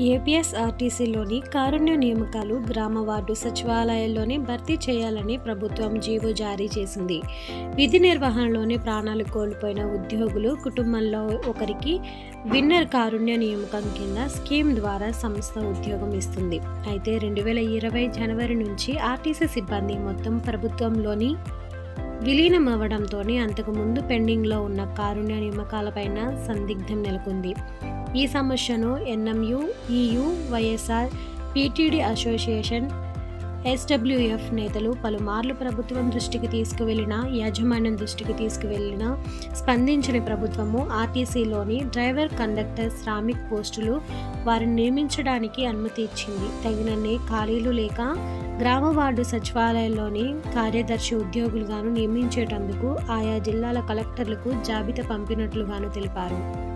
ఏపీఎస్ఆర్టీసీలోని కారుణ్య నియామకాలు గ్రామ వార్డు సచివాలయాల్లోనే భర్తీ చేయాలని ప్రభుత్వం జీవో జారీ చేసింది విధి నిర్వహణలోనే ప్రాణాలు కోల్పోయిన ఉద్యోగులు కుటుంబంలో ఒకరికి విన్నర్ కారుణ్య నియామకం కింద స్కీమ్ ద్వారా సంస్థ ఉద్యోగం ఇస్తుంది అయితే రెండు వేల ఇరవై జనవరి నుంచి ఆర్టీసీ సిబ్బంది మొత్తం ప్రభుత్వంలోని విలీనం అవ్వడంతోనే అంతకుముందు పెండింగ్లో ఉన్న కారుణ్య నియామకాలపైన సందిగ్ధం నెలకొంది ఈ సమస్యను NMU EU YSR PTD association SWF నేతలు పలుమార్లు ప్రభుత్వం దృష్టికి తీసుకువెళ్లిన యాజమాన్యం దృష్టికి తీసుకువెళ్లిన స్పందించిన ప్రభుత్వము ఆర్టీసీలోని డ్రైవర్ కండక్టర్ శ్రామిక్ పోస్టులు వారిని నియమించడానికి అనుమతి ఇచ్చింది తగినన్ని ఖాళీలు లేక గ్రామ వార్డు సచివాలయంలోని కార్యదర్శి ఉద్యోగులుగాను నియమించేటందుకు ఆయా జిల్లాల కలెక్టర్లకు జాబితా పంపినట్లుగాను తెలిపారు